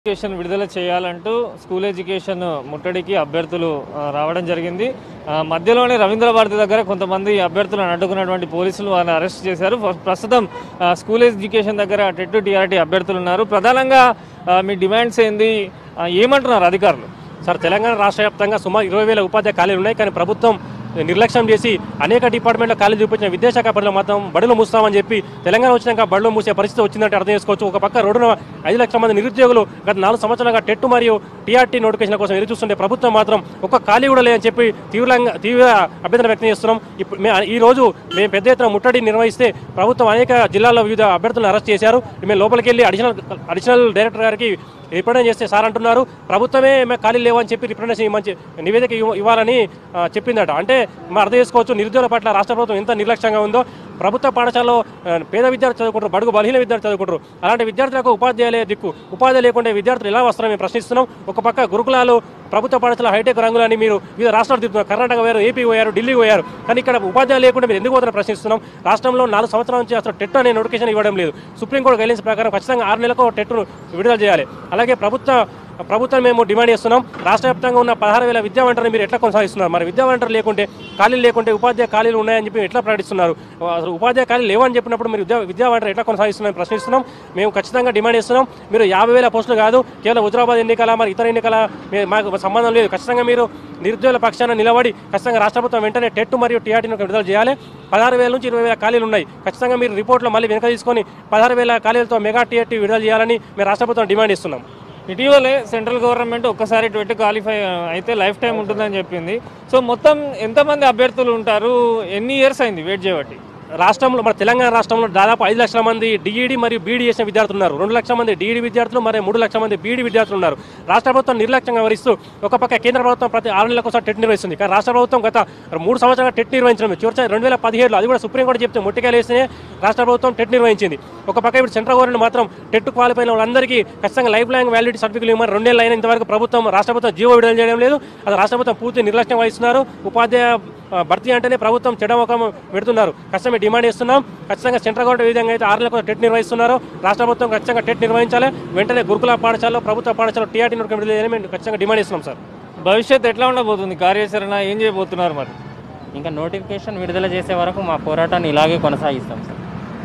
Education విడుదల చేయాలంటూ school education ముట్టడికి అభ్యర్థులు ఆ, రావడం జరిగింది ఆ, మధ్యలోనే రవీంద్ర భారతి దగ్గర కొంతమంది అభ్యర్థులను అడ్డుకున్నటువంటి పోలీసులు వారిని అరెస్ట్ చేశారు ప్ర- ప్రస్తుతం ఆ, స్కూల్ ఎడ్యుకేషన్ దగ్గర టెట్ టీఆర్టీ అభ్యర్థులు ఉన్నారు ప్రధానంగా ఆ, మీ డిమాండ్స్ ఏంది ఆ, ఏమంటున్నారు అధికారులు సార్ తెలంగాణ రాష్ట్ర వ్యాప్తంగా సుమారు ఇరవై వేల ఉపాధ్యాయ ఖాళీలు ఉన్నాయి కానీ ప్రభుత్వం నిర్లక్ష్యం చేసి అనేక డిపార్ట్మెంట్లో ఖాళీ చూపించిన విద్యాశాఖ పరిధిలో మాత్రం బడులు మూస్తామని చెప్పి తెలంగాణ వచ్చినాక బడులు మూసే పరిస్థితి వచ్చిందంటే అర్థం చేసుకోవచ్చు ఒక పక్క రోడ్డున ఐదు లక్షల మంది నిరుద్యోగులు గత నాలుగు సంవత్సరాలుగా టెట్ మరియు టీఆర్టీ నోటిఫికేషన్ కోసం ఎదురు చూస్తుంటే ప్రభుత్వం మాత్రం ఒక్క ఖాళీ కూడా లేదని చెప్పి తీవ్రంగా తీవ్ర అభ్యంతరం వ్యక్తం చేస్తున్నాం ఇప్పుడు మే- ఈ రోజు మేము పెద్ద ఎత్తున ముట్టడి నిర్వహిస్తే ప్రభుత్వం అనేక జిల్లాల్లో వివిధ అభ్యర్థులను అరెస్ట్ చేశారు మేము లోపలికి వెళ్ళి అడిషనల్ అడిషనల్ డైరెక్టర్ గారికి రిప్రజెంట్ చేస్తే సార్ అంటున్నారు ప్రభుత్వమే మేము ఖాళీ లేవని చెప్పి రిప్రజెంటేషన్ మంచి నివేదిక ఇవ్వ- ఇవ్వాలని ఆ, చెప్పిందట అంటే మనం అర్థం చేసుకోవచ్చు నిరుద్యోగుల పట్ల రాష్ట్ర ప్రభుత్వం ఎంత నిర్లక్ష్యంగా ఉందో ప్రభుత్వ పాఠశాలలో ఆ, పేద విద్యార్థులు చదువుకుంటారు బడుగు బలహీన విద్యార్థులు చదువుకుంటారు అలాంటి విద్యార్థులకు ఉపాధ్యాయులే దిక్కు ఉపాధి లేకుండా విద్యార్థులు ఎలా వస్తారని మేము ప్రశ్నిస్తున్నాం ఒక పక్క గురుకులాలు ప్రభుత్వ పాఠశాల హైటెక్ రంగులని మీరు వివిధ రాష్ట్రాలు తిరుగుతున్నారు కర్ణాటక పోయారు ఏపీ పోయారు ఢిల్లీ పోయారు కానీ ఇక్కడ ఉపాధ్యాయులు లేకుండా మీరు ఎందుకు పోతారని ప్రశ్నిస్తున్నాం రాష్ట్రంలో నాలుగు సంవత్సరాల నుంచి అసలు టెట్ అనే నోటిఫికేషన్ ఇవ్వడం లేదు సుప్రీంకోర్టు గైడెన్స్ ప్రకారం ఖచ్చితంగా ఆరు నెలలకు టెట్ను విడుదల చేయాలి అలాగే ప్రభుత్వ ప్రభుత్వం మేము డిమాండ్ చేస్తున్నాం రాష్ట్ర వ్యాప్తంగా ఉన్న పదహారు వేల విద్యా వంటని మీరు ఎట్లా కొనసాగిస్తున్నారు మరి విద్యా వంటలు లేకుంటే ఖాళీలు లేకుంటే ఉపాధ్యాయ ఖాళీలు ఉన్నాయని చెప్పి ఎట్లా ప్రకటిస్తున్నారు అసలు ఉపాధ్యాయ ఖాళీలు లేవని చెప్పినప్పుడు మీరు విద్యా విద్యా వంటలు ఎట్లా కొనసాగిస్తున్నారని ప్రశ్నిస్తున్నాం మేము ఖచ్చితంగా డిమాండ్ చేస్తున్నాం మీరు యాభై వేల పోస్టులు కాదు కేవలం హుజరాబాద్ ఎన్నికల మరి ఇతర ఎన్నికల మీ- మాకు సంబంధం లేదు ఖచ్చితంగా మీరు నిరుద్యోగుల పక్షాన నిలబడి ఖచ్చితంగా రాష్ట్ర ప్రభుత్వం వెంటనే టెట్ మరియు టీఆర్టీని విడుదల చేయాలి పదహారు వేల నుంచి ఇరవై వేల ఖాళీలు ఉన్నాయి ఖచ్చితంగా మీరు రిపోర్ట్లో మళ్ళీ వెనక తీసుకొని పదహారు వేల ఖాళీలతో మెగా టీఆర్టీ విడుదల చేయాలని మేము రాష్ట్ర ప్రభుత్వం డిమాండ్ ఇస్తున్నాం ఇటీవలే సెంట్రల్ గవర్నమెంట్ ఒక్కసారి ట్వెట్ క్వాలిఫై అయితే లైఫ్ టైం ఉంటుందని చెప్పింది సో మొత్తం ఎంతమంది అభ్యర్థులు ఉంటారు ఎన్ని ఇయర్స్ అయింది వెయిట్ చేయబట్టి రాష్ట్రంలో మన తెలంగాణ రాష్ట్రంలో దాదాపు ఐదు లక్షల మంది డిఈడి మరియు బీఈడి చేసిన విద్యార్థులు ఉన్నారు రెండు లక్షల మంది డిఈడి విద్యార్థులు మరియు మూడు లక్షల మంది బీఈడి విద్యార్థులు ఉన్నారు రాష్ట్ర ప్రభుత్వం నిర్లక్ష్యంగా వహిస్తూ ఒక పక్క కేంద్ర ప్రభుత్వం ప్రతి ఆరు నెలలకు ఒకసారి టెట్ నిర్వహిస్తుంది కానీ రాష్ట్ర ప్రభుత్వం గత మూడు సంవత్సరాలుగా టెట్ నిర్వహించడం చివరి రెండు వేల పదిహేడులో అది కూడా సుప్రీంకోర్టు చెప్తే ముట్టికాయలేస్తేనే రాష్ట్ర ప్రభుత్వం టెట్ నిర్వహించింది ఒక పక్క ఇప్పుడు సెంట్రల్ గవర్నమెంట్ మాత్రం టెట్ క్వాలిఫై అయిన వాళ్ళందరికీ ఖచ్చితంగా లైఫ్ లాంగ్ వ్యాలిడిటీ సర్టిఫికేట్ ఇవ్వమని రెండు నెలలు అయిన ఇంతవరకు ప్రభుత్వం రాష్ట్ర ప్రభుత్వం జీవో విడుదల చేయడం లేదు అది రాష్ట్ర ప్రభుత్వం పూర్తి నిర్లక్ష్యం వహిస్తున్నారు ఉపాధ్యాయ ఆ, భర్తీ అంటేనే ప్రభుత్వం చెడమొఖం పెడుతున్నారు ఖచ్చితంగా మేము డిమాండ్ చేస్తున్నాం ఖచ్చితంగా సెంట్రల్ గవర్నమెంట్ ఏ విధంగా అయితే ఆరు నెలలకు టెట్ నిర్వహిస్తున్నారో రాష్ట్ర ప్రభుత్వం ఖచ్చితంగా టెట్ నిర్వహించాలి వెంటనే గురుకుల పాఠశాలలో ప్రభుత్వ పాఠశాలలో టీఆర్టీ విడుదల చేయాలని మేము ఖచ్చితంగా డిమాండ్ చేస్తున్నాం సార్ భవిష్యత్ ఎట్లా ఉండబోతుంది కార్యాచరణ ఏం చేయబోతున్నారు మరి ఇంకా నోటిఫికేషన్ విడుదల చేసే వరకు మా పోరాటాన్ని ఇలాగే కొనసాగిస్తాం సార్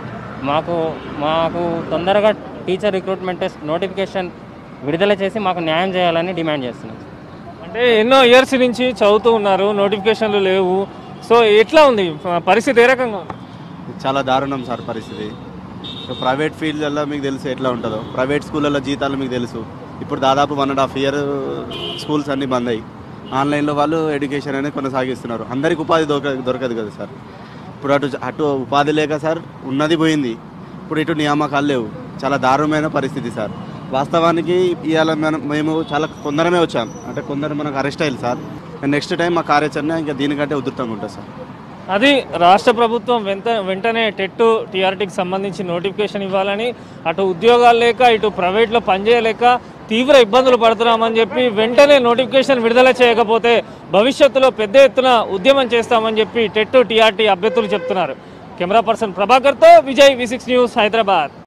మాకు మాకు తొందరగా టీచర్ రిక్రూట్మెంట్ టెస్ట్ నోటిఫికేషన్ విడుదల చేసి మాకు న్యాయం చేయాలని డిమాండ్ చేస్తున్నాం సార్. అంటే ఎన్నో ఇయర్స్ నుంచి చదువుతూ ఉన్నారు నోటిఫికేషన్లు లేవు సో ఎట్లా ఉంది పరిస్థితి ఏ రకంగా ఉంది? చాలా దారుణం సార్ పరిస్థితి ఇక ప్రైవేట్ ఫీల్డ్లలో మీకు తెలుసు ఎట్లా ఉంటుందో ప్రైవేట్ స్కూళ్ళల్లో జీతాలు మీకు తెలుసు ఇప్పుడు దాదాపు one and half year schools అన్నీ బంద్ అయ్యి ఆన్లైన్లో వాళ్ళు ఎడ్యుకేషన్ అనేది కొనసాగిస్తున్నారు అందరికి ఉపాధి దొరక దొరకదు కదా సార్ ఇప్పుడు అటు అటు ఉపాధి లేక సార్ ఉన్నది పోయింది ఇప్పుడు ఇటు నియామకాలు లేవు చాలా దారుణమైన పరిస్థితి సార్ వాస్తవానికి ఇవాళ మనం మేము చాలా కొందరమే వచ్చాం అంటే కొందరు మనకు అరెస్ట్ అయ్యారు సార్ నెక్స్ట్ టైం మా కార్యాచరణ ఇంకా దీనికంటే ఉధృతంగా ఉంటుంది సార్ అది రాష్ట్ర ప్రభుత్వం వెంట వెంటనే టెట్ టీఆర్టీకి సంబంధించి నోటిఫికేషన్ ఇవ్వాలని అటు ఉద్యోగాలు లేక ఇటు ప్రైవేట్లో పనిచేయలేక తీవ్ర ఇబ్బందులు పడుతున్నామని చెప్పి వెంటనే నోటిఫికేషన్ విడుదల చేయకపోతే భవిష్యత్తులో పెద్ద ఎత్తున ఉద్యమం చేస్తామని చెప్పి టెట్ టీఆర్టీ అభ్యర్థులు చెప్తున్నారు కెమెరా పర్సన్ ప్రభాకర్తో Vijay V six news Hyderabad